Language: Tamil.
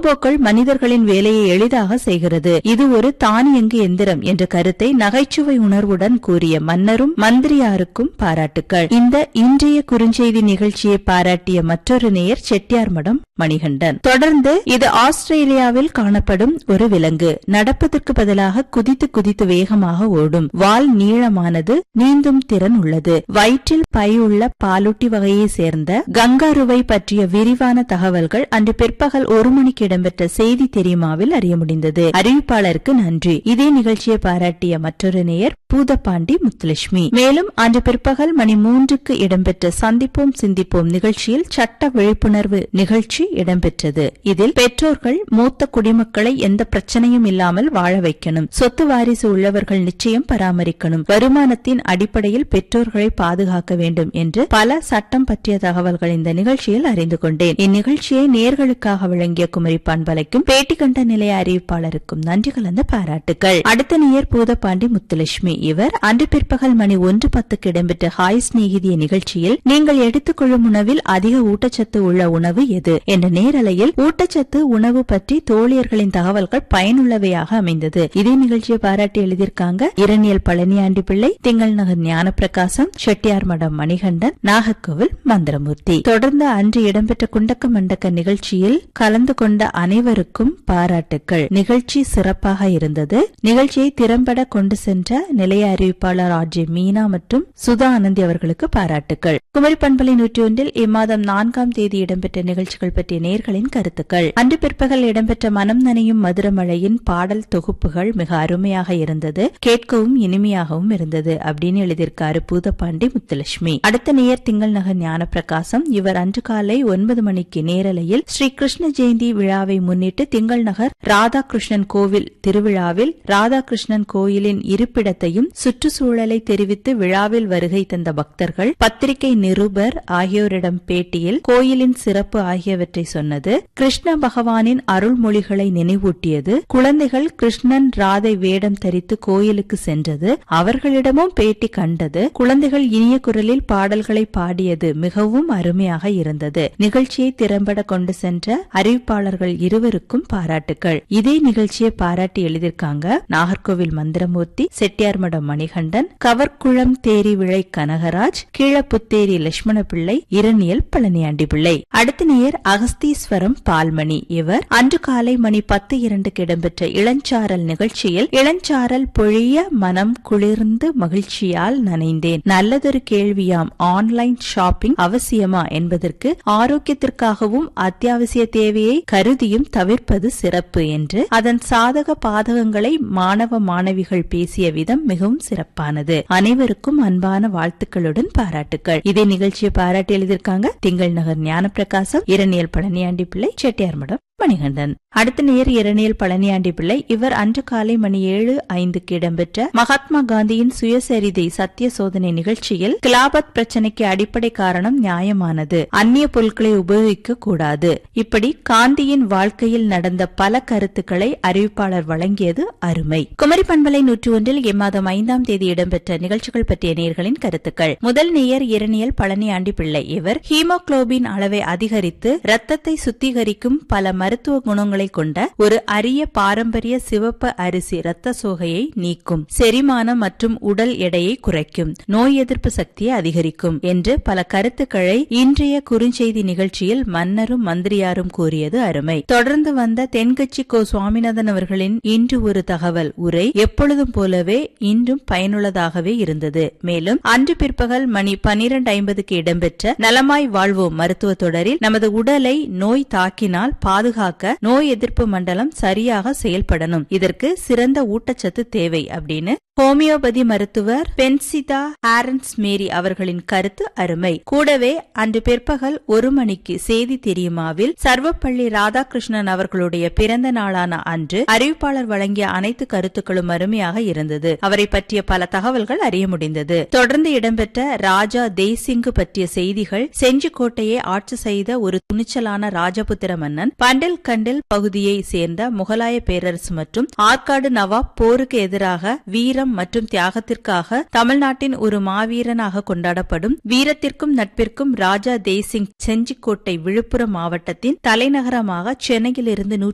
ரோபோக்கள் மனிதர்களின் வேலையை எளிதாக செய்கிறது இது ஒரு தானியங்கு எந்திரம் என்ற கருத்தை நகைச்சுவை உணர்வுடன் கூறிய மன்னரும் மந்திரியாருக்கும் பாராட்டுக்கள் இந்த இன்றைய குறுஞ்செய்தி நிகழ்ச்சியை பாராட்டிய மற்றொரு நேயர் செட்டியார் மடம் மணிகண்டன் தொடர்ந்து இது ஆஸ்திரேலியாவில் காணப்படும் ஒரு விலங்கு நடப்பதற்கு பதிலாக குதித்து குதித்து வேகமாக ஓடும் வால் நீளமானது நீந்தும் திறன் உள்ளது வயிற்றில் பை உள்ள பாலூட்டி வகையை சேர்ந்த கங்காருவை பற்றிய விரிவான தகவல்கள் அன்று பிற்பகல் ஒரு மணிக்கு இடம்பெற்ற செய்தி தெரியுமாவில் அறிய முடிந்தது அறிவிப்பாளருக்கு நன்றி இதே நிகழ்ச்சியை பாராட்டிய மற்றொரு நேயர் பூதப்பாண்டி முத்துலட்சுமி மேலும் அன்று பிற்பகல் மணி மூன்றுக்கு இடம்பெற்ற சந்திப்போம் சிந்திப்போம் நிகழ்ச்சியில் சட்ட விழிப்புணர்வு நிகழ்ச்சி இடம்பெற்றது இதில் பெற்றோர்கள் மூத்த குடிமக்களை எந்த பிரச்சனையும் இல்லாமல் வாழ வைக்கணும் சொத்து வாரிசு உள்ளவர்கள் நிச்சயம் பராமரிக்கணும் வருமானத்தின் அடிப்படையில் பெற்றோர்களை பாதுகாக்க வேண்டும் என்று பல சட்டம் பற்றிய தகவல்கள் இந்த நிகழ்ச்சியில் அறிந்து கொண்டேன் இந்நிகழ்ச்சியை நேர்களுக்காக வழங்கிய குமரி பண்பலைக்கும் பேட்டி கண்ட நிலைய அறிவிப்பாளருக்கும் நன்றி கலந்த பாராட்டுகள் அடுத்த நேயர் பூதப்பாண்டி முத்துலட்சுமி இவர் அன்று பிற்பகல் மணி ஒன்று பத்துக்கு இடம்பெற்ற ஹாய் சிநேகிதிய நிகழ்ச்சியில் நீங்கள் எடுத்துக்கொள்ளும் உணவில் அதிக ஊட்டச்சத்து உள்ள உணவு எது என்ற நேரலையில் ஊட்டச்சத்து உணவு பற்றி தோழியர்களின் தகவல்கள் பயனுள்ளவையாக அமைந்தது இதே நிகழ்ச்சியை பாராட்டி எழுதியிருக்காங்க இரணியல் பழனியாண்டி பிள்ளை திங்கள் நகர் ஞானப்பிரகாசம் செட்டியார் மடம் மணிகண்டன் நாகர்கோவில் மந்திரமூர்த்தி தொடர்ந்து அன்று இடம்பெற்ற குண்டக்க மண்டக்க நிகழ்ச்சியில் கலந்து கொண்ட அனைவருக்கும் பாராட்டுக்கள் நிகழ்ச்சி சிறப்பாக இருந்தது நிகழ்ச்சியை திறம்பட கொண்டு சென்ற நிலைய அறிவிப்பாளர் ஆர் ஜே மீனா மற்றும் சுதா ஆனந்தி அவர்களுக்கு பாராட்டுக்கள் குமரி பண்பலை நூற்றி ஒன்றில் இம்மாதம் நான்காம் தேதி இடம்பெற்ற நிகழ்ச்சிகள் பற்றிய நேர்களின் கருத்துக்கள் அன்று பிற்பகல் இடம்பெற்ற மனம் நனையும் மதுரமழையின் பாடல் தொகுப்புகள் மிக அருமையாக இருந்தது கேட்கவும் இனிமையாகவும் இருந்தது அப்படின்னு எழுதியிருக்காரு பூதப்பாண்டி முத்துலட்சுமி அடுத்த நேயர் திங்கள் நகர் ஞானப்பிரகாசம் இவர் அன்று காலை ஒன்பது மணிக்கு நேரலையில் ஸ்ரீ கிருஷ்ண ஜெயந்தி விழாவை முன்னிட்டு திங்கள் நகர் ராதாகிருஷ்ணன் கோவில் திருவிழாவில் ராதாகிருஷ்ணன் கோயிலின் இருப்பிடத்தையும் சுற்றுச்சூழலை தெரிவித்து விழாவில் வருகை தந்த பக்தர்கள் பத்திரிகை நிருபர் ஆகியோரிடம் பேட்டியில் கோயிலின் சிறப்பு ஆகியவற்றை சொன்னது கிருஷ்ண பகவானின் அருள்மொழிகளை நினைவூட்டியது குழந்தைகள் கிருஷ்ணன் ராதை வேடம் தரித்து கோயிலுக்கு சென்றது அவர்களிடமும் பேட்டி கண்டது குழந்தைகள் இனிய குரலில் பாடல்களை பாடியது மிகவும் அருமையாக இருந்தது நிகழ்ச்சியை திறம்பட கொண்டு சென்ற அறிவிப்பாளர்கள் இருவருக்கும் பாராட்டுகள் இதே நிகழ்ச்சியை பாராட்டி எழுதியிருக்காங்க நாகர்கோவில் மந்திரமூர்த்தி செட்டியார்மடம் மணிகண்டன் கவர்குளம் தேரி விளை கனகராஜ் கீழப்புத்தேரி லட்சுமண பிள்ளை இரணியல் பழனியாண்டி பிள்ளை அடுத்த நேயர் அகஸ்தீஸ்வரம் பால்மணி இவர் அன்று காலை மணி பத்து இரண்டுக்கு இடம்பெற்ற இளஞ்சாரல் நிகழ்ச்சியில் இளஞ்சாரல் பொழிய மனம் குளிர்ந்து மகிழ்ச்சியால் நனைந்தேன் நல்லதொரு கேள்வியாம் ஆன்லைன் ஷாப்பிங் அவசியமா என்பதற்கு ஆரோக்கியத்திற்காகவும் அத்தியாவசிய தேவையை கருதியும் தவிர்ப்பது சிறப்பு என்று அதன் சாதக பாதகங்களை மாணவ மாணவிகள் பேசிய விதம் மிகவும் சிறப்பானது அனைவருக்கும் அன்பான வாழ்த்துக்களுடன் பாராட்டுக்கள் இதே நிகழ்ச்சியை பாராட்டி எழுதியிருக்காங்க திங்கள் நகர் ஞானப்பிரகாசம் இரணியல் பழனியாண்டி பிள்ளை செட்டியார் மடம் மணிகண்டன் அடுத்த நேர் இரணியல் பழனியாண்டி பிள்ளை இவர் அன்று காலை மணி ஏழு ஐந்துக்கு இடம்பெற்ற மகாத்மா காந்தியின் சுயசரிதை சத்திய சோதனை நிகழ்ச்சியில் கிலாபத் பிரச்சனைக்கு அடிப்படை காரணம் நியாயமானது அந்நிய பொருட்களை உபயோகிக்க கூடாது இப்படி காந்தியின் வாழ்க்கையில் நடந்த பல கருத்துக்களை அறிவிப்பாளர் வழங்கியது அருமை குமரி பண்பலை நூற்றி ஒன்றில் இம்மாதம் ஐந்தாம் தேதி இடம்பெற்ற நிகழ்ச்சிகள் பற்றிய நேர்களின் கருத்துக்கள் முதல் நேயர் இரணியல் பழனியாண்டி பிள்ளை இவர் ஹீமோகுளோபின் அளவை அதிகரித்து ரத்தத்தை சுத்திகரிக்கும் பல மருத்துவ குணங்களை கொண்ட ஒரு அரிய பாரம்பரிய சிவப்பு அரிசி இரத்த சோகையை நீக்கும் செரிமானம் மற்றும் உடல் எடையை குறைக்கும் நோய் எதிர்ப்பு சக்தியை அதிகரிக்கும் என்று பல கருத்துக்களை இன்றைய குறுஞ்செய்தி நிகழ்ச்சியில் மன்னரும் மந்திரியாரும் கூறியது அருமை தொடர்ந்து வந்த தென்கட்சி கோ சுவாமிநாதன் அவர்களின் இன்று ஒரு தகவல் உரை எப்பொழுதும் போலவே இன்றும் பயனுள்ளதாகவே இருந்தது மேலும் அன்று பிற்பகல் மணி பனிரெண்டு ஐம்பதுக்கு இடம்பெற்ற நலமாய் வாழ்வோம் மருத்துவ தொடரில் நமது உடலை நோய் தாக்கினால் பாதுகாக்க நோய் எதிர்ப்பு மண்டலம் சரியாக செயல்படணும் இதற்கு சிறந்த ஊட்டச்சத்து தேவை அப்படின்னு ஹோமியோபதி மருத்துவர் பென்சிதா ஆரன்ஸ் மேரி அவர்களின் கருத்து அருமை கூடவே அன்று பிற்பகல் ஒரு மணிக்கு செய்தி தெரியுமாவில் சர்வப்பள்ளி ராதாகிருஷ்ணன் அவர்களுடைய பிறந்த நாளான அன்று அறிவிப்பாளர் வழங்கிய அனைத்து கருத்துக்களும் அருமையாக இருந்தது அவரை பற்றிய பல தகவல்கள் அறிய முடிந்தது தொடர்ந்து இடம்பெற்ற ராஜா தேசிங்கு பற்றிய செய்திகள் செஞ்சிக்கோட்டையை ஆட்சி செய்த ஒரு துணிச்சலான ராஜபுத்திர மன்னன் பண்டில் கண்டில் பகுதியை சேர்ந்த முகலாய பேரரசு மற்றும் ஆற்காடு நவாப் போருக்கு எதிராக வீரம் மற்றும் தியாகத்திற்காக தமிழ்நாட்டின் ஒரு மாவீரனாக கொண்டாடப்படும் வீரத்திற்கும் நட்பிற்கும் ராஜா தேசிங் செஞ்சிக்கோட்டை விழுப்புரம் மாவட்டத்தின் தலைநகரமாக சென்னையிலிருந்து